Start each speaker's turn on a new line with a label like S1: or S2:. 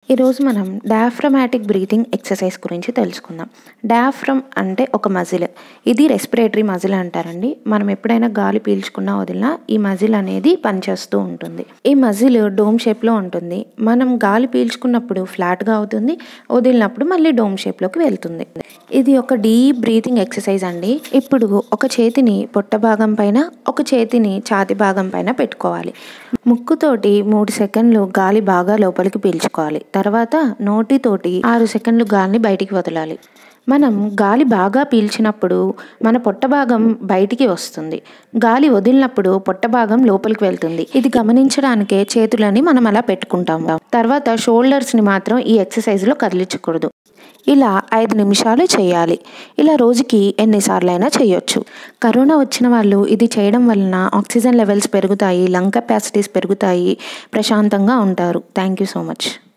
S1: ఈరోజు మనం diaphragmatic breathing exercise గురించి తెలుసుకుందాం డయాఫ్రమ్ అంటే ఒక మజిల్ ఇది రెస్పిరేటరీ మజిల్ అంటారండి మనం ఎప్పుడైనా గాలి పీల్చుకున్నా వదిలినా ఈ మజిల్ అనేది పనిచేస్తూ ఉంటుంది ఈ మజిల్ డోమ్ షేప్లో ఉంటుంది మనం గాలి పీల్చుకున్నప్పుడు ఫ్లాట్గా అవుతుంది వదిలినప్పుడు మళ్ళీ డోమ్ షేప్లోకి వెళ్తుంది ఇది ఒక డీప్ బ్రీతింగ్ ఎక్సర్సైజ్ అండి ఇప్పుడు ఒక చేతిని పొట్ట భాగం పైన ఒక చేతిని ఛాతి భాగం పైన పెట్టుకోవాలి ముక్కుతోటి మూడు సెకండ్లు గాలి బాగా లోపలికి పీల్చుకోవాలి తర్వాత నోటితోటి ఆరు సెకండ్లు గాలిని బయటికి వదలాలి మనం గాలి బాగా పీల్చినప్పుడు మన పొట్ట భాగం బయటికి వస్తుంది గాలి వదిలినప్పుడు పొట్ట భాగం లోపలికి వెళ్తుంది ఇది గమనించడానికే చేతులని మనం అలా పెట్టుకుంటాము తర్వాత షోల్డర్స్ని మాత్రం ఈ ఎక్సర్సైజ్లో కదిలించకూడదు ఇలా ఐదు నిమిషాలు చేయాలి ఇలా రోజుకి ఎన్నిసార్లు అయినా చేయొచ్చు కరోనా వచ్చిన వాళ్ళు ఇది చేయడం వలన ఆక్సిజన్ లెవెల్స్ పెరుగుతాయి లంగ్ కెపాసిటీస్ పెరుగుతాయి ప్రశాంతంగా ఉంటారు థ్యాంక్ యూ సో మచ్